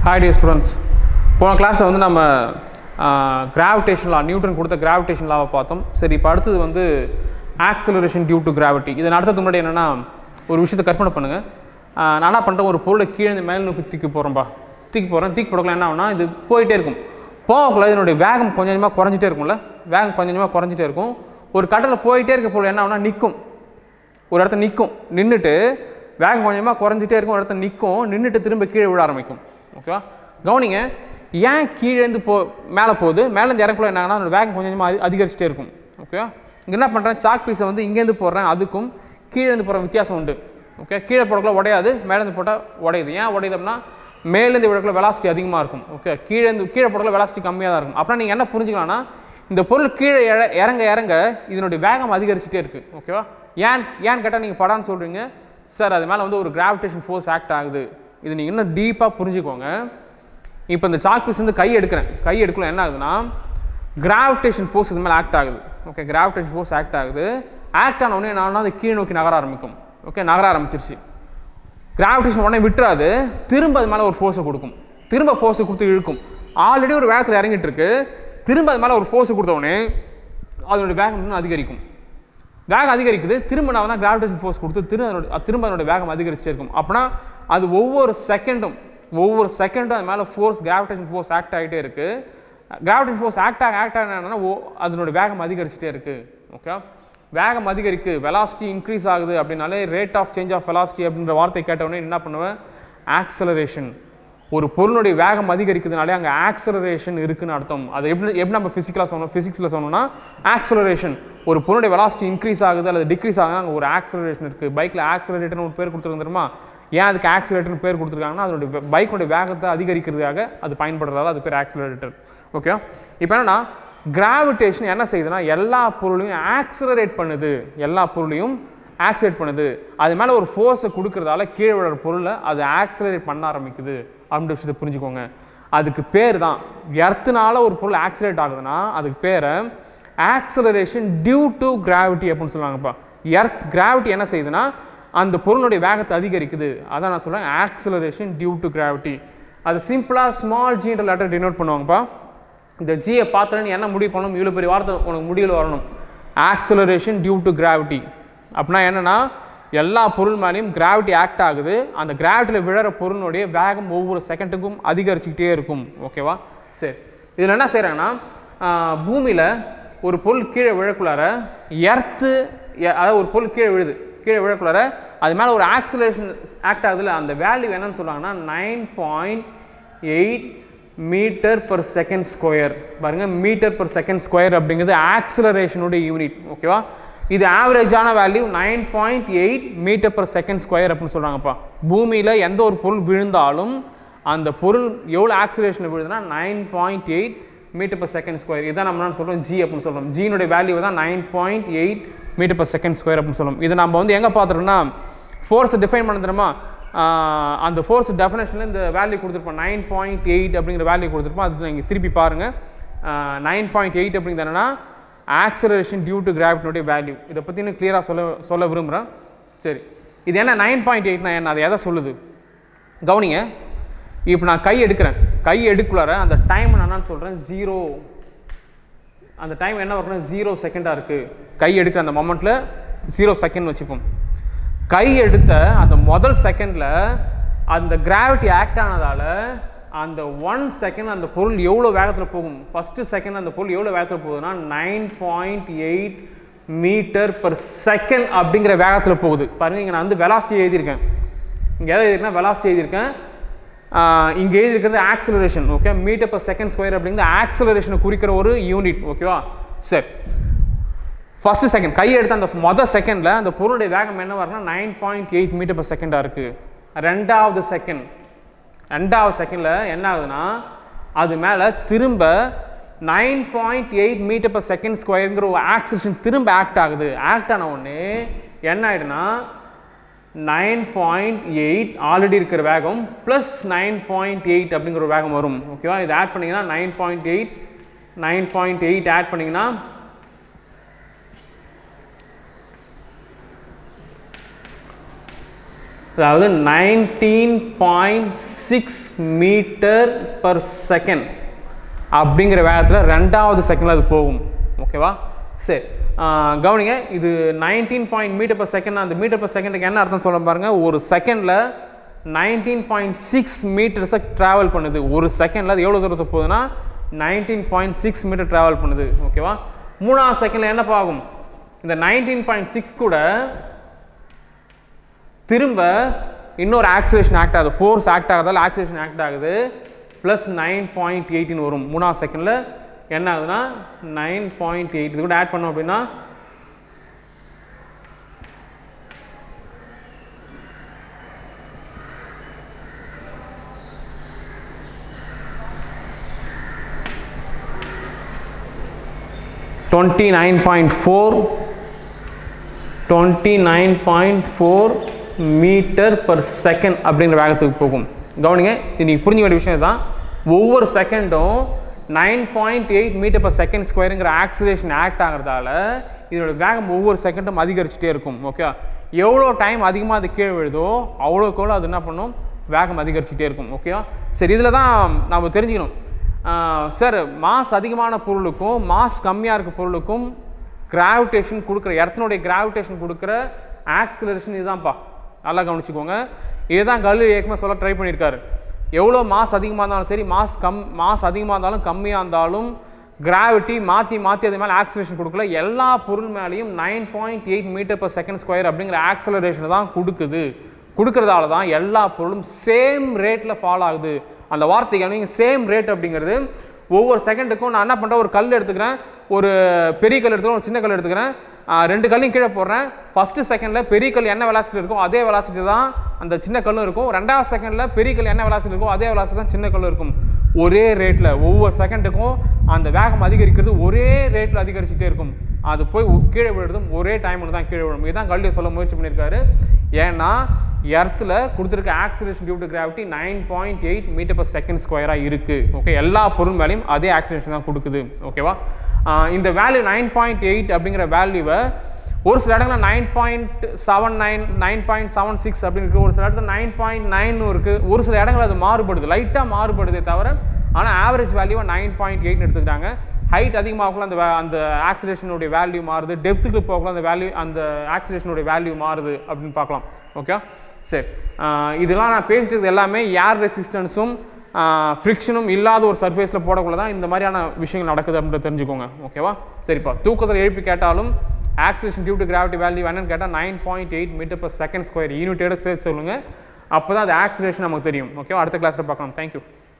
hi dear students போன கிளாஸில் வந்து நம்ம கிராவிடேஷன் லா நியூட்டன் கொடுத்த கிராவிடேஷன் லாவை பார்த்தோம் சரி இப்போ அடுத்தது வந்து ஆக்சலரேஷன் டியூ டு கிராவிட்டி இதை நடத்துறதுக்கு முன்னாடி என்னென்னா ஒரு விஷயத்தை கற்பனை பண்ணுங்கள் நான் என்ன பண்ணுறேன் ஒரு பொருளை கீழே இருந்து மேல் நோக்கி தூக்கி போகிறேன்பா தூக்கி போகிறேன் தூக்கி போடக்கலாம் என்ன ஆகும்னா இது போயிட்டே இருக்கும் போகக்குள்ள இதனுடைய வேகம் கொஞ்சம் கொஞ்சமாக குறைஞ்சிட்டே இருக்கும்ல வேகம் கொஞ்சம் கொஞ்சமாக குறைஞ்சிட்டே இருக்கும் ஒரு கடலில் போயிட்டே இருக்க பொருள் என்ன ஆகும்னா நிற்கும் ஒரு இடத்துல நிற்கும் நின்றுட்டு வேகம் கொஞ்சமாக குறைஞ்சிட்டே இருக்கும் ஒரு இடத்துல நிற்கும் நின்றுட்டு திரும்ப கீழே விழ ஆரம்பிக்கும் ஓகேவா கவனிங்க ஏன் கீழேருந்து போ மேலே போகுது மேலேருந்து இறக்குள்ள என்னாங்கன்னா அதோட வேகம் கொஞ்சம் கொஞ்சமாக அதி- அதிகரிச்சுட்டே இருக்கும் ஓகேவா இங்கே என்ன பண்ணுறேன் சாக் பீஸை வந்து இங்கேருந்து போடுறேன் அதுக்கும் கீழேருந்து போகிற வித்தியாசம் உண்டு ஓகே கீழே போடக்குள்ள உடையாது மேலேருந்து போட்டால் உடையுது ஏன் உடையுது அப்படின்னா மேலேருந்து விடக்குள்ள வெலாசிட்டி அதிகமாக இருக்கும் ஓகே கீழேருந்து கீழே போடக்குள்ள வெலாசிட்டி கம்மியாக தான் இருக்கும் அப்புறம் நீங்கள் என்ன புரிஞ்சுக்கலாம்னா இந்த பொருள் கீழே இற- இறங்க இறங்க இதனுடைய வேகம் அதிகரிச்சுட்டே இருக்குது ஓகேவா ஏன் ஏன்னு கேட்டால் நீங்கள் படான்னு சொல்கிறீங்க சார் அது மேலே வந்து ஒரு கிராவிடேஷன் ஃபோர்ஸ் ஆக்ட் ஆகுது இது நீங்கள் இன்னும் டீப்பாக புரிஞ்சுக்கோங்க இப்போ இந்த சாக் பீஸ் வந்து கை எடுக்கிறேன் கை எடுக்கல என்ன ஆகுதுன்னா கிராவிடேஷன் ஃபோர்ஸ் இது மேலே ஆக்ட் ஆகுது ஓகே கிராவிடேஷன் ஃபோர்ஸ் ஆக்ட் ஆகுது ஆக்ட் ஆன உடனே நான் அது கீழ் நோக்கி நகர ஆரம்பிக்கும் ஓகே நகர ஆரம்பிச்சிருச்சு கிராவிடேஷன் உடனே விட்டுறாது திரும்ப அது மேலே ஒரு ஃபோர்ஸை கொடுக்கும் திரும்ப ஃபோர்ஸை கொடுத்து இழுக்கும் ஆல்ரெடி ஒரு வேகத்தில் இறங்கிட்டு இருக்கு திரும்ப அது மேலே ஒரு ஃபோர்ஸை கொடுத்த உடனே அதனுடைய வேகம் இன்னும் அதிகரிக்கும் வேகம் அதிகரிக்குது திரும்ப நான் தான் கிராவிடேஷன் ஃபோர்ஸ் கொடுத்து திரும்ப அதனோட திரும்ப அதனோட வேகம் அதிகரிச்சே இருக்கும் அப்படின்னா அது ஒவ்வொரு செகண்டும் ஒவ்வொரு செகண்டும் அது மேலே ஃபோர்ஸ் கிராவிடேஷன் ஃபோர்ஸ் ஆக்ட் ஆகிட்டே இருக்கு கிராவிடேஷன் ஃபோர்ஸ் ஆக்ட் ஆக ஆக்ட் ஆக என்னன்னா ஓ அதனோட வேகம் அதிகரிச்சுட்டே இருக்கு ஓகே வேகம் அதிகரிக்கு வெலாசிட்டி இன்க்ரீஸ் ஆகுது அப்படின்னாலே rate of change of velocity அப்படின்ற வார்த்தை கேட்ட உடனே என்ன பண்ணுவேன் ஆக்சலரேஷன் ஒரு பொருளுடைய வேகம் அதிகரிக்குதுனாலே அங்கே ஆக்சலரேஷன் இருக்குன்னு அர்த்தம் அது எப்படி எப்படி நம்ம ஃபிசிக்கலாக சொன்னோம் ஃபிசிக்ஸில் சொன்னோம்னா ஆக்சலரேஷன் ஒரு பொருளுடைய வெலாசிட்டி இன்க்ரீஸ் ஆகுது அல்லது டிக்ரீஸ் ஆகுது அங்கே ஒரு ஆக்சலரேஷன் இருக்குது பைக்கில் ஆக்சலரேட்டர்னு ஒரு பேர் கொடுத்துருங்க தெரியுமா ஏன் அதுக்கு ஆக்சிலேட்டர்னு பேர் கொடுத்துருக்காங்கன்னா அதனுடைய பைக்கோடைய வேகத்தை அதிகரிக்கிறதுக்காக அது பயன்படுறதால அது பேர் ஆக்சிலரேட்டர் ஓகே இப்போ என்னன்னா கிராவிடேஷன் என்ன செய்யுதுன்னா எல்லா பொருளையும் ஆக்சிலரேட் பண்ணுது எல்லா பொருளையும் ஆக்சிலேட் பண்ணுது அது மேலே ஒரு ஃபோர்ஸை கொடுக்கறதால கீழே விழுற பொருளை அது ஆக்சிலரேட் பண்ண ஆரம்பிக்குது அப்படின்ற விஷயத்தை புரிஞ்சுக்கோங்க அதுக்கு பேர் தான் எர்த்துனால ஒரு பொருள் ஆக்சிலேட் ஆகுதுன்னா அதுக்கு பேரை ஆக்சலரேஷன் டியூ டு கிராவிட்டி அப்படின்னு சொல்லுவாங்கப்பா எர்த் கிராவிட்டி என்ன செய்யுதுன்னா அந்த பொருளுடைய வேகத்தை அதிகரிக்குது அதான் நான் சொல்கிறேன் ஆக்சலரேஷன் டியூ டு கிராவிட்டி அது சிம்பிளாக ஸ்மால் ஜின்ற லெட்டர் டினோட் பண்ணுவாங்கப்பா இந்த ஜியை பார்த்தோன்னே நீ என்ன முடிவு பண்ணணும் இவ்வளோ பெரிய வார்த்தை உனக்கு முடிவில் வரணும் ஆக்சலரேஷன் டியூ டு கிராவிட்டி அப்படின்னா என்னன்னா எல்லா பொருள் மேலேயும் கிராவிட்டி ஆக்ட் ஆகுது அந்த கிராவிட்டியில் விழற பொருளுடைய வேகம் ஒவ்வொரு செகண்டுக்கும் அதிகரிச்சுக்கிட்டே இருக்கும் ஓகேவா சரி இதில் என்ன செய்கிறாங்கன்னா பூமியில் ஒரு பொருள் கீழே விழக்குள்ளார எர்த்து அதாவது ஒரு பொருள் கீழே விழுது கீழே விழக்குள்ளார அது மேலே ஒரு ஆக்சலரேஷன் ஆக்ட் ஆகுதுல அந்த வேல்யூ என்னன்னு சொல்கிறாங்கன்னா nine point eight metre per second square பாருங்க மீட்டர் பர் செகண்ட் ஸ்கொயர் அப்படிங்கிறது ஆக்சலரேஷனுடைய யூனிட் ஓகேவா இது ஆவரேஜான value nine point eight metre per second square அப்படின்னு சொல்கிறாங்கப்பா பூமியில் எந்த ஒரு பொருள் விழுந்தாலும் அந்த பொருள் எவ்வளோ ஆக்சலரேஷன் விழுதுன்னா nine point eight metre per second square இதான் நம்ம என்ன சொல்கிறோம் ஜி அப்படின்னு சொல்கிறோம் ஜியினுடைய வேல்யூ தான் nine point eight metre per second square அப்படின்னு சொல்லுவோம் இது நம்ம வந்து எங்கே பார்த்துட்டோம்னா ஃபோர்ஸை டிஃபைன் பண்ண தெரியுமா ஆஹ் அந்த ஃபோர்ஸ் டெஃபினேஷனில் இந்த வேல்யூ கொடுத்துருப்போம் நைன் பாயிண்ட் எயிட் அப்படிங்கிற வேல்யூ கொடுத்துருப்போம் அது நீங்கள் திருப்பி பாருங்கள் நைன் பாயிண்ட் எயிட் அப்படிங்கிறது என்னன்னா ஆக்சலரேஷன் டியூ டு கிராவிட்டினுடைய வேல்யூ இதை பற்றி இன்னும் கிளியராக சொல்ல சொல்ல விரும்புகிறேன் சரி இது என்ன நைன் பாயிண்ட் எயிட்னா என்ன அது எதை சொல்லுது கவனிங்க இப்போ நான் கை எடுக்கிறேன் கை எடுக்குள்ளார அந்த டைம் நான் என்னன்னு சொல்கிறேன் ஜீரோ அந்த டைம் என்ன வரணும் ஜீரோ செகண்டாக இருக்குது கை எடுக்கிற அந்த மொமெண்ட்டில் ஜீரோ செகண்ட் வச்சுப்போம் கை எடுத்த அந்த முதல் செகண்டில் அந்த கிராவிட்டி ஆக்ட் ஆனதால் அந்த ஒன் செகண்ட் அந்த பொருள் எவ்வளோ வேகத்தில் போகும் ஃபஸ்ட்டு செகண்ட் அந்த பொருள் எவ்வளோ வேகத்தில் போகுதுன்னா nine point eight metre per second அப்படிங்கிற வேகத்தில் போகுது பாருங்க இங்கே நான் வந்து வெலாசிட்டி எழுதியிருக்கேன் இங்கே எதை எழுதியிருக்கேன் வெலாசிட்டி எழுதியிருக்கேன் இங்கே எழுதியிருக்கிறது acceleration okay meter per second square அப்படிங்கிற ஆக்சலரேஷனை குறிக்கிற ஒரு யூனிட் ஓகேவா சரி ஃபர்ஸ்ட் செகண்ட் கை எடுத்த அந்த மொதல் செகண்டில் அந்த பொருளுடைய வேகம் என்ன வரும்னா nine point eight metre per செகண்டாக இருக்குது ரெண்டாவது செகண்ட் ரெண்டாவது செகண்டில் என்ன ஆகுதுன்னா அது மேலே திரும்ப nine point eight metre per second ஸ்கொயருங்கிற ஒரு ஆக்சிலேஷன் திரும்ப ஆக்ட் ஆகுது ஆக்ட் ஆன உடனே என்ன ஆகிடுனா நைன் பாயிண்ட் எயிட் ஆல்ரெடி இருக்கிற வேகம் ப்ளஸ் நைன் பாயிண்ட் எயிட் அப்படிங்கிற ஒரு வேகம் வரும் ஓகேவா இது ஆட் பண்ணிங்கன்னா nine point eight nine point eight add பண்ணிங்கன்னா அதாவது nineteen point six meter per second அப்படிங்கிற வேகத்தில் ரெண்டாவது செகண்டில் அது போகும் ஓகேவா சரி ஆஹ் கவனிங்க இது nineteen point meter per second அந்த மீட்டர் பர் செகண்டுக்கு என்ன அர்த்தம் சொல்ல பாருங்க ஒரு செகண்டில் நைன்டீன் பாயிண்ட் சிக்ஸ் மீட்டர்ஸை ட்ராவல் பண்ணுது ஒரு செகண்டில் அது எவ்வளோ தூரத்தை போகுதுன்னா nineteen point six meter travel பண்ணுது ஓகேவா மூணாவது செகண்டில் என்னப்பா ஆகும் இந்த நைன்டீன் பாயிண்ட் சிக்ஸ் கூட திரும்ப இன்னொரு ஆக்சிலேஷன் ஆக்ட் ஆகுது ஃபோர்ஸ் ஆக்ட் ஆகுதால ஆக்சிலேஷன் ஆக்ட் ஆகுது ப்ளஸ் நைன் பாயிண்ட் எயிட்டின் வரும் மூணாவது செகண்டில் என்ன ஆகுதுன்னா நைன் பாயிண்ட் எயிட் இது கூட ஆட் பண்ணோம் அப்படின்னா twenty nine point four twenty nine point four meter per second அப்படிங்கிற வேகத்துக்கு போகும் கவனிங்க இது நீங்கள் புரிஞ்சுக்க வேண்டிய விஷயம் தான் ஒவ்வொரு செகண்டும் nine point eight metre per second ஸ்கொயருங்கிற ஆக்சிலேஷன் ஆக்ட் ஆகிறதால இதோட வேகம் ஒவ்வொரு செகண்டும் அதிகரிச்சுட்டே இருக்கும் ஓகே எவ்வளோ டைம் அதிகமாக அது கீழே விழுதோ அவ்வளோக்கு எவ்வளோ அது என்ன பண்ணும் வேகம் அதிகரிச்சுட்டே இருக்கும் ஓகேவா சரி இதில் தான் நம்ம தெரிஞ்சுக்கணும் சார் மாஸ் அதிகமான பொருளுக்கும் மாஸ் கம்மியாக இருக்க பொருளுக்கும் கிராவிடேஷன் கொடுக்குற எர்த்தனுடைய கிராவிடேஷன் கொடுக்குற ஆக்சிலரேஷன் இதுதான்ப்பா நல்லா கவனிச்சுக்கோங்க இதுதான் கல்லு ஏற்கனவே சொல்ல ட்ரை பண்ணியிருக்காரு எவ்வளோ மாஸ் அதிகமாக இருந்தாலும் சரி மாஸ் கம் மாஸ் அதிகமாக இருந்தாலும் கம்மியாக இருந்தாலும் கிராவிட்டி மாற்றி மாற்றி அது மேலே ஆக்சிலரேஷன் கொடுக்கல எல்லா பொருள் மேலேயும் nine point eight meter per second square அப்படிங்கிற ஆக்சலரேஷன் தான் கொடுக்குது கொடுக்கறதால தான் எல்லா பொருளும் சேம் ரேட்டில் ஃபாலோ ஆகுது அந்த வார்த்தைக்கு நீங்கள் சேம் ரேட் அப்படிங்கிறது ஒவ்வொரு செகண்டுக்கும் நான் என்ன பண்ணுறேன் ஒரு கல் எடுத்துக்கிறேன் ஒரு பெரிய கல் எடுத்துக்கிறேன் ஒரு சின்ன கல் எடுத்துக்கிறேன் ஆஹ் ரெண்டு கல்லையும் கீழே போடுறேன் ஃபஸ்ட்டு செகண்டில் பெரிய கல் என்ன வெலாசிட்டி இருக்கோ அதே வெலாசிட்டி தான் அந்த சின்ன கல்லும் இருக்கும் ரெண்டாவது செகண்டில் பெரிய கல் என்ன வெலாசிட்டி இருக்கோ அதே வெலாசிட்டி தான் சின்ன கல்லும் இருக்கும் ஒரே ரேட்டில் ஒவ்வொரு செகண்டுக்கும் அந்த வேகம் அதிகரிக்கிறது ஒரே ரேட்டில் அதிகரிச்சுட்டே இருக்கும் அது போய் உ- கீழே விழுறதும் ஒரே டைமில் தான் கீழே விழும் இதுதான் கல்வி சொல்ல முயற்சி பண்ணியிருக்காரு ஏன்னா எர்த்தில் கொடுத்துருக்க acceleration due to gravity nine point eight meter per second ஸ்கொயராக இருக்குது ஓகே எல்லா பொருள் மேலேயும் அதே ஆக்சிலேஷன் தான் கொடுக்குது ஓகேவா ஆஹ் இந்த வேல்யூ நைன் பாயிண்ட் எயிட் அப்படிங்கிற வேல்யூவை ஒரு சில இடங்களில் nine point seven nine nine point seven six அப்படின்னு இருக்குது ஒரு சில இடத்துல நைன் பாயிண்ட் நைன்னு இருக்குது ஒரு சில இடங்கள் அது மாறுபடுது லைட்டாக மாறுபடுதே தவிர ஆனால் ஆவரேஜ் வேல்யூவை நைன் பாயிண்ட் எயிட்னு எடுத்துக்கிறாங்க ஹைட் அதிகமாகக்குள்ள அந்த va- அந்த ஆக்சிலேஷனுடைய வேல்யூ மாறுது டெப்த்துக்கு போகக்குள்ள அந்த வேல்யூ அந்த ஆக்சிலேஷனுடைய வேல்யூ மாறுது அப்படின்னு பார்க்கலாம் ஓகே சரி ஆஹ் இதெல்லாம் நான் பேசிட்டு இருக்கிறது எல்லாமே ஏர் ரெசிஸ்டன்ஸும் ஃப்ரிக்ஷனும் இல்லாத ஒரு சர்ஃபேஸில் போடக்குள்ள தான் இந்த மாதிரியான விஷயங்கள் நடக்குது அப்படின்றத தெரிஞ்சுக்கோங்க ஓகேவா சரிப்பா தூக்கத்தில் எழுப்பி கேட்டாலும் acceleration due to gravity value என்னன்னு கேட்டால் nine point eight meter per second square யூனிட்டோட சேர்த்து சொல்லுங்கள் அப்போ தான் அது ஆக்சிலேஷன் நமக்கு தெரியும் ஓகேவா அடுத்த கிளாஸில் பார்க்கலாம் தேங்க்யூ